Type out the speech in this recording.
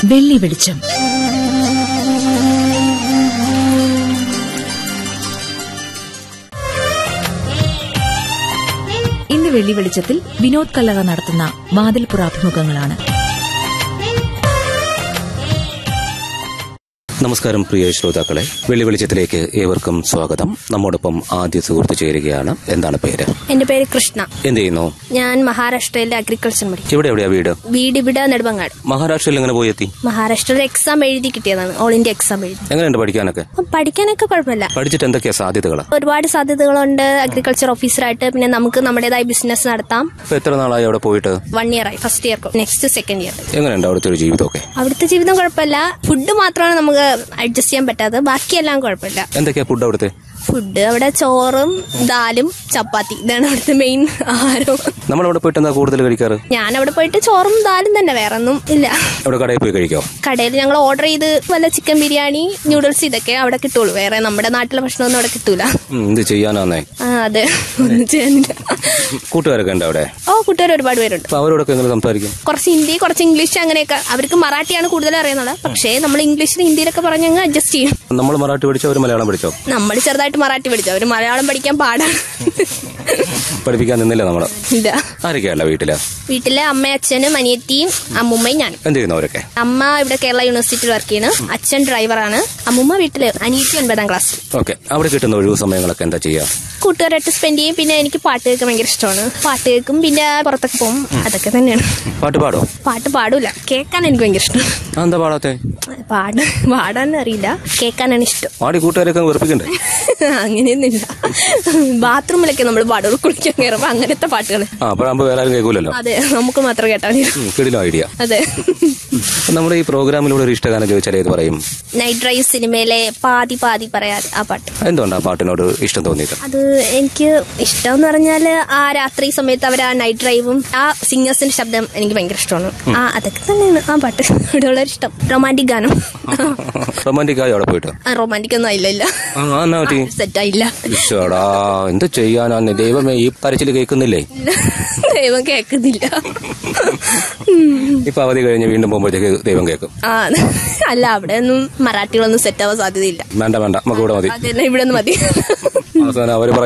വെള്ളി വെളിച്ചം ഇന്ന് വെള്ളി വെളിച്ചത്തിൽ വിനോദ് കല്ലറ നടത്തുന്ന വാതിൽപ്പുറ അഭിമുഖങ്ങളാണ് നമസ്കാരം പ്രിയ ശ്രോതാക്കളെ വെള്ളി വെളിച്ചത്തിലേക്ക് ഏവർക്കും സ്വാഗതം നമ്മോടൊപ്പം ആദ്യ സുഹൃത്ത് ചേരുകയാണ് എന്താണ് പേര് എന്റെ പേര് കൃഷ്ണ എന്ത് ചെയ്യുന്നു ഞാൻ മഹാരാഷ്ട്രയിലെ അഗ്രികൾച്ചർ പഠിക്കും ഇവിടെ എവിടെയാ വീട് വീട് ഇവിടെ നെടുമങ്ങാട് മഹാരാഷ്ട്രയിൽ എങ്ങനെ പോയി എത്തി മഹാരാഷ്ട്രയിൽ എക്സാം എഴുതി കിട്ടിയതാണ് ഓൾ ഇന്ത്യ എക്സാം എഴുതി എങ്ങനെയുണ്ട് പഠിക്കാനൊക്കെ അപ്പം പഠിക്കാനൊക്കെ കുഴപ്പമില്ല പഠിച്ചിട്ട് എന്തൊക്കെയാ സാധ്യതകൾ ഒരുപാട് സാധ്യതകളുണ്ട് അഗ്രികൾച്ചർ ഓഫീസറായിട്ട് പിന്നെ നമുക്ക് നമ്മുടേതായ ബിസിനസ് നടത്താം ഇപ്പൊ എത്ര നാളായി അവിടെ പോയിട്ട് വൺ ഇയർ ആയി first year next second year എങ്ങനെയുണ്ട് അവിടുത്തെ ഒരു ജീവിതമൊക്കെ അവിടുത്തെ ജീവിതം കുഴപ്പമില്ല ഫുഡ് മാത്രമാണ് നമുക്ക് അഡ്ജസ്റ്റ് ചെയ്യാൻ പറ്റാത്തത് ബാക്കിയെല്ലാം കുഴപ്പമില്ല എന്തൊക്കെയാ ഫുഡ് അവിടുത്തെ ഫുഡ് അവിടെ ചോറും ദാലും ചപ്പാത്തി ഇതാണ് അവിടുത്തെ മെയിൻ ആഹാരം നമ്മളവിടെ പോയിട്ട് എന്താ കൂടുതൽ കഴിക്കാറ് ഞാൻ അവിടെ പോയിട്ട് ചോറും ദാലും തന്നെ വേറെ ഒന്നും ഇല്ല അവിടെ കടയിൽ പോയി കഴിക്കോ കടയിൽ ഞങ്ങൾ ഓർഡർ ചെയ്ത് വല്ല ചിക്കൻ ബിരിയാണി ന്യൂഡിൽസ് ഇതൊക്കെ അവിടെ കിട്ടുള്ളൂ വേറെ നമ്മുടെ നാട്ടിലെ ഭക്ഷണമൊന്നും അവിടെ കിട്ടൂല ഉം, എന്ത് ചെയ്യാനാന്നേ ആ അതെ ഒന്നും ചെയ്യാനില്ല കൂട്ടുകാരൊക്കെ ഉണ്ട് അവിടെ ഓ കൂട്ടുകാർ ഒരുപാട് പേരുണ്ട് അപ്പൊ അവരോടൊക്കെ എങ്ങനെ സംസാരിക്കും കുറച്ച് ഹിന്ദി കുറച്ച് ഇംഗ്ലീഷ് അങ്ങനെയൊക്കെ അവർക്ക് മറാഠിയാണ് കൂടുതൽ അറിയുന്നത് പക്ഷേ നമ്മൾ ഇംഗ്ലീഷിലും ഹിന്ദിയിലൊക്കെ പറഞ്ഞ് അങ്ങ് അഡ്ജസ്റ്റ് ചെയ്യും നമ്മൾ മറാഠി പഠിച്ചോ അവർ മലയാളം പഠിച്ചോ നമ്മൾ ചെറുതായിട്ട് മറാഠി പഠിച്ചു അവർ മലയാളം പഠിക്കാൻ പാടാണ് പഠിപ്പിക്കാൻ നിന്നില്ല നമ്മള് ഇല്ല ആരൊക്കെയല്ല വീട്ടില് വീട്ടിലെ അമ്മയും അച്ഛനും അനിയത്തിയും അമ്മുമ്മയും ഞാനും എന്ത് ചെയ്യുന്നു അവരൊക്കെ അമ്മ ഇവിടെ കേരള യൂണിവേഴ്സിറ്റിയിൽ വർക്ക് ചെയ്യുന്നു അച്ഛൻ ഡ്രൈവറാണ് അമ്മുമ്മ വീട്ടില് അനിയത്തി ഒൻപതാം ക്ലാസ് ഓക്കെ അവിടെ കിട്ടുന്ന ഒഴിവു സമയങ്ങളൊക്കെ എന്താ ചെയ്യാ കൂട്ടുകാരായിട്ട് സ്പെൻഡ് ചെയ്യും പിന്നെ എനിക്ക് പാട്ട് കേൾക്കാൻ ഭയങ്കര ഇഷ്ടമാണ് പാട്ട് കേൾക്കും പിന്നെ പുറത്തൊക്കെ പോകും അതൊക്കെ തന്നെയാണ് പാട്ട് പാടോ പാട്ട് പാടൂല കേൾക്കാൻ എനിക്ക് ഭയങ്കര ഇഷ്ടം ആ, എന്താ പാടാത്തെ പാട് പാടാൻ അറിയില്ല കേൾക്കാനാണ് ഇഷ്ടം പാടി കൂട്ടുകാരൊക്കെ വെറുപ്പിക്കണ്ടേ അങ്ങനെയൊന്നുമില്ല ബാത്റൂമിലൊക്കെ നമ്മൾ പാടുള്ളൂ കുളിക്കാൻ കയറുമ്പോ അങ്ങനത്തെ പാട്ടുകൾ ആ അപ്പോഴാകുമ്പോ വേറെ ആരും കേൾക്കൂലല്ലോ അതെ നമുക്ക് മാത്രം കേട്ടാൽ മതി ഉം, കിടിലം ഐഡിയ അതെ നമ്മുടെ ഈ പ്രോഗ്രാമിലൂടെ ഒരു ഇഷ്ടഗാനം ചോദിച്ചാൽ ഏത് പറയും നൈറ്റ് ഡ്രൈവ് സിനിമയിലെ പാതി പാതി പറയാതെ ആ പാട്ട് എന്തുകൊണ്ടാ ആ പാട്ടിനോട് ഇഷ്ടം തോന്നിയത് അത് എനിക്ക് ഇഷ്ടം എന്ന് പറഞ്ഞാല് ആ രാത്രി സമയത്ത് അവർ ആ നൈറ്റ് ഡ്രൈവും ആ സിംഗേഴ്സിന്റെ ശബ്ദം എനിക്ക് ഭയങ്കര ഇഷ്ടമാണ് ആ അതൊക്കെ തന്നെയാണ് ആ പാട്ട് ഇവിടെയുള്ള ഇഷ്ടം റൊമാൻറ്റിക് ഗാനം റൊമാൻറ്റിക് ആയി അവിടെ പോയിട്ട് റൊമാൻറ്റിക് ഒന്നും ആയില്ല ഇല്ല ആ ആ, എന്നാ പറ്റി സെറ്റ് ആയില്ല ഈശ്വടാ എന്ത് ചെയ്യാനാന്ന് ദൈവമേ ഈ കരച്ചിൽ കേൾക്കുന്നില്ലേ ദൈവം കേൾക്കുന്നില്ല ഇപ്പൊ അവധി കഴിഞ്ഞ് വീണ്ടും പോകുമ്പോഴത്തേക്ക് ദൈവം കേൾക്കും ആ അല്ല അവിടെ ഒന്നും മറാഠികളൊന്നും സെറ്റ് ആവാൻ സാധ്യതയില്ല വേണ്ട വേണ്ട നമുക്ക് ഇവിടെ മതി അതന്നെ ഇവിടെ നിന്ന് മതി അവസാനം അവര്